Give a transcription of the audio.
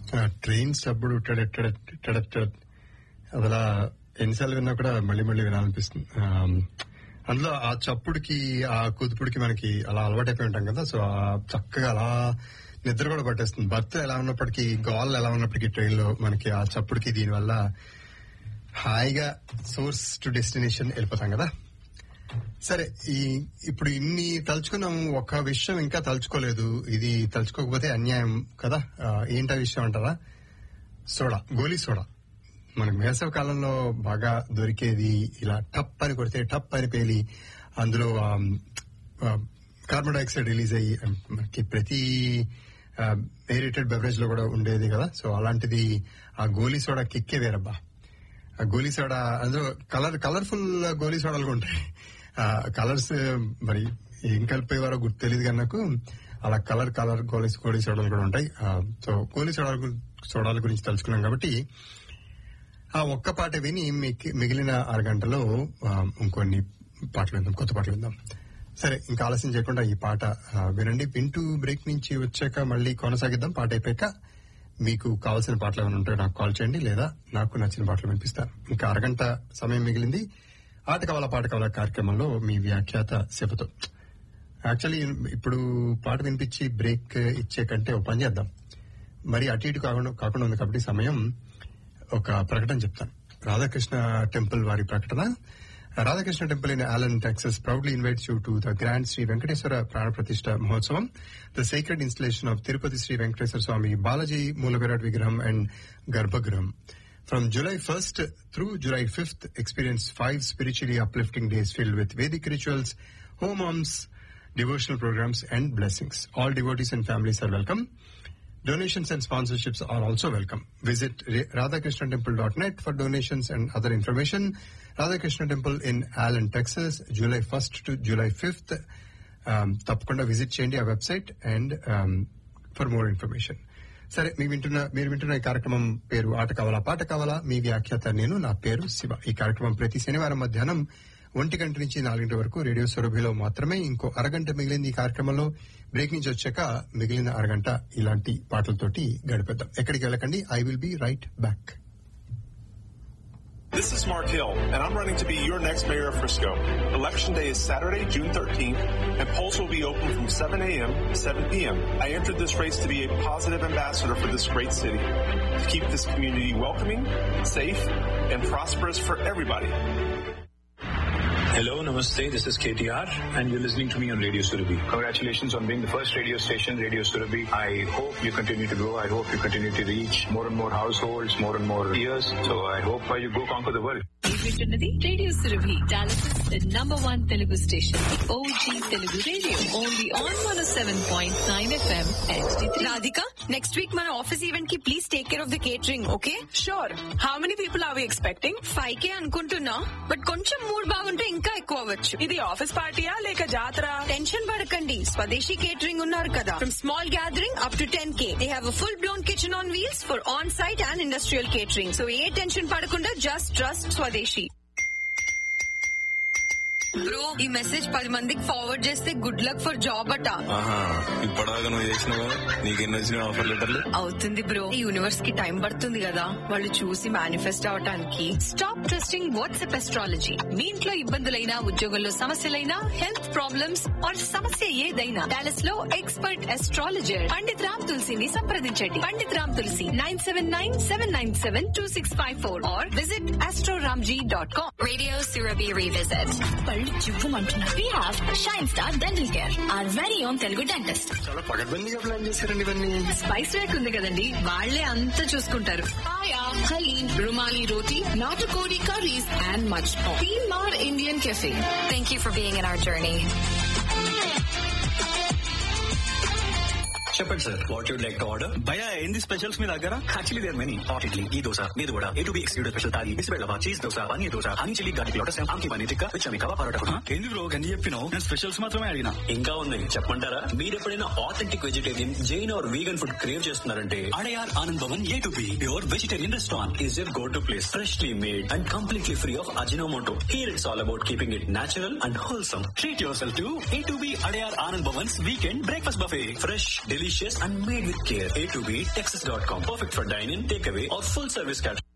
Trains అప్పుడు అదలా ఎన్నిసార్లు విన్నా కూడా మళ్ళీ మళ్ళీ వినాలనిపిస్తుంది ఆ, అందులో ఆ చప్పుడుకి ఆ కుదుపుడికి మనకి అలా అలవాటైపోయి ఉంటాం కదా సో ఆ చక్కగా అలా నిద్ర కూడా పట్టేస్తుంది బర్త్ ఎలా ఉన్నప్పటికీ గాల్ ఎలా ఉన్నప్పటికీ ట్రైన్ లో మనకి ఆ చప్పుడుకి దీనివల్ల హాయిగా సోర్స్ టు డెస్టినేషన్ వెళ్ళిపోతాం కదా సరే ఈ ఇప్పుడు ఇన్ని తలుచుకున్నాం ఒక విషయం ఇంకా తలుచుకోలేదు ఇది తలుచుకోకపోతే అన్యాయం కదా ఆ, ఏంటా విషయం అంటారా సోడా గోలీ సోడా మనకి వేసవి కాలంలో బాగా దొరికేది ఇలా టప్ అని కొడితే టప్ అని పేలి అందులో ఆ, ఆ, కార్బన్ డైఆక్సైడ్ రిలీజ్ అయ్యి ఆ, మనకి ప్రతి ఎయిరేటెడ్ బెవరేజ్ లో కూడా ఉండేది కదా సో అలాంటిది ఆ గోలీ సోడా కిక్కే వేరబ్బా ఆ గోలీ సోడా అందులో కలర్ కలర్ఫుల్ గోలీ సోడాలు కూడా ఉంటాయి ఆ కలర్స్ మరి ఏం కలిపేవారో గుర్తు తెలియదు కానీ నాకు అలా కలర్ కలర్ గోలీ గోలీ సోడాలు కూడా ఉంటాయి ఆ, సో గోలీ సోడాల గు- సోడాల గురించి తెలుసుకున్నాం కాబట్టి ఆ ఒక్క పాట విని మిగి- మిగిలిన అరగంటలో ఆ, ఇంకొన్ని పాటలు విందాం కొత్త పాటలు విందాం సరే ఇంకా ఆలస్యం చేయకుండా ఈ పాట ఆ, వినండి వింటూ బ్రేక్ నుంచి వచ్చాక మళ్ళీ కొనసాగిద్దాం పాట అయిపోయాక మీకు కావాల్సిన పాటలు ఏమైనా ఉంటే నాకు కాల్ చేయండి లేదా నాకు నచ్చిన పాటలు వినిపిస్తాను ఇంకా అరగంట సమయం మిగిలింది ఆట కావాలా పాట కావాలా కార్యక్రమంలో మీ వ్యాఖ్యాత శివతో యాక్చువల్లీ ఇప్పుడు పాట వినిపించి బ్రేక్ ఇచ్చే కంటే ఒక పని చేద్దాం మరి అటు ఇటు కాకుండా కాకుండా ఉంది కాబట్టి సమయం ఒక ప్రకటన చెప్తాను రాధాకృష్ణ టెంపుల్ వారి ప్రకటన Radhakrishna temple in Allen Texas proudly invites you to the grand Shri Venkateswara ప్రాణ ప్రతిష్ట మహోత్సవం the secret installation of Tirupati Shri Venkateswara Swamy Balaji మూలవిరాట్ విగ్రహం అండ్ గర్భగృహం From July 1st through July 5th, experience five spiritually uplifting days filled with Vedic rituals, home devotional programs, and blessings. All devotees and families are welcome. Donations and sponsorships are also welcome. Visit radhakrishnantemple.net for donations and other information. Radhakrishna Temple in Allen, Texas, July 1st to July 5th. Um, తప్పకుండా visit చేయండి ఆ website and for more information సరే మీ వింటున్న మీరు వింటున్న ఈ కార్యక్రమం పేరు ఆట కావాలా పాట కావాలా మీ వ్యాఖ్యాత నేను నా పేరు శివ ఈ కార్యక్రమం ప్రతి శనివారం మధ్యాహ్నం ఒంటి గంట నుంచి నాలుగింటి వరకు రేడియో సురభిలో మాత్రమే ఇంకో అరగంట మిగిలింది ఈ కార్యక్రమంలో బ్రేక్ నుంచి వచ్చాక మిగిలిన అరగంట ఇలాంటి పాటలతోటి గడిపేద్దాం ఎక్కడికి వెళ్ళకండి I will be right back This is Mark Hill, and I'm running to be your next mayor of Frisco. Election day is Saturday, June 13th, and polls will be open from 7 a.m. to 7 p.m. I entered this race to be a positive ambassador for this great city, to keep this community welcoming, safe, and prosperous for everybody. Hello, namaste. This is KTR, and you're listening to me on Radio Surabhi. Congratulations on being the first radio station, Radio Surabhi. I hope you continue to grow. I hope you continue to reach more and more households, more and more ears. So I hope uh, you go conquer the world. వింటున్నది radio Surabhi Dallas number one Telugu station OG Telugu radio only on one seven point nine FM Radhika, next week మన office event కి please take care of the catering okay Sure. How many people are we expecting? Five K అనుకుంటున్నా but కొంచెం mood బాగుంటే ఇంకా ఎక్కువ అవ్వచ్చు ఇది office పార్టీయా లేక జాతర టెన్షన్ పడకండి స్వదేశీ కేటరింగ్ ఉన్నారు కదా from small gathering up to ten K they have full blown kitchen on wheels for on site and industrial catering so ఏ టెన్షన్ పడకుండా జస్ట్ ట్రస్ట్ స్వదేశీ బ్రో ఈ మెసేజ్ పది మందికి ఫార్వర్డ్ చేస్తే గుడ్ లక్ ఫర్ జాబ్ అట ఆహా ఇప్పటిదాకా నువ్వు చేసినావు నీకెన్ని వచ్చిన ఆఫర్ లెటర్లు అవుతుంది బ్రో ఈ యూనివర్స్ కి టైం పడుతుంది కదా వాళ్ళు చూసి మేనిఫెస్ట్ అవటానికి స్టాప్ ట్రస్టింగ్ వాట్సాప్ ఎస్ట్రాలజీ మీ ఇంట్లో ఇబ్బందులైనా ఉద్యోగంలో సమస్యలైనా హెల్త్ ప్రాబ్లమ్స్ ఆర్ సమస్య ఏదైనా డాలస్ లో ఎక్స్పర్ట్ ఎస్ట్రాలజర్ పండిత్ రామ్ తులసిని సంప్రదించండి Pandit Ram Tulasi nine seven nine seven nine seven two six five four or visit astroramji dot com Radio Surabhi Revisit. పళ్ళు చివ్వమంటున్నారు. We have Shine Star Dental Care, our very own Telugu dentist. చాలా పగడ్బందీగా plan చేశారండి ఇవన్నీ spice rake ఉంది కదండి వాళ్లే అంతా చూసుకుంటారు Paya, Halim, Rumali Roti, Natakodi curries, and much more. Mar Indian Cafe. Thank you for being in our journey. చెప్పండి sir what you'd like to order భయ ఏంది స్పెషల్స్ మీ దగ్గర actually there many hot idli ఈ దోశ మీద కూడా A two B excluded special thali బిస్బెల్లవా cheese dosa paneer dosa honey chilli garlic lotus ఆమ్కి పన్నీర్ టిక్కా విచమి కవా పరోటా కూడా ఏంది బ్రో గన్ని చెప్పినావు నేను స్పెషల్స్ మాత్రమే అడిగినా ఇంకా ఉన్నాయి చెప్పమంటారా మీరు ఎప్పుడైనా authentic vegetarian Jain or vegan food crave చేస్తున్నారంటే Adyar Anand Bhavan A two B pure vegetarian restaurant is your go to place freshly made and completely free of Ajinomoto here it's all about keeping it natural and wholesome treat yourself to A two B Adyar Anand Bhavan's weekend breakfast buffet fresh delicious delicious and made with care. A to B Texas.com. Perfect for dine-in, takeaway or full service catering.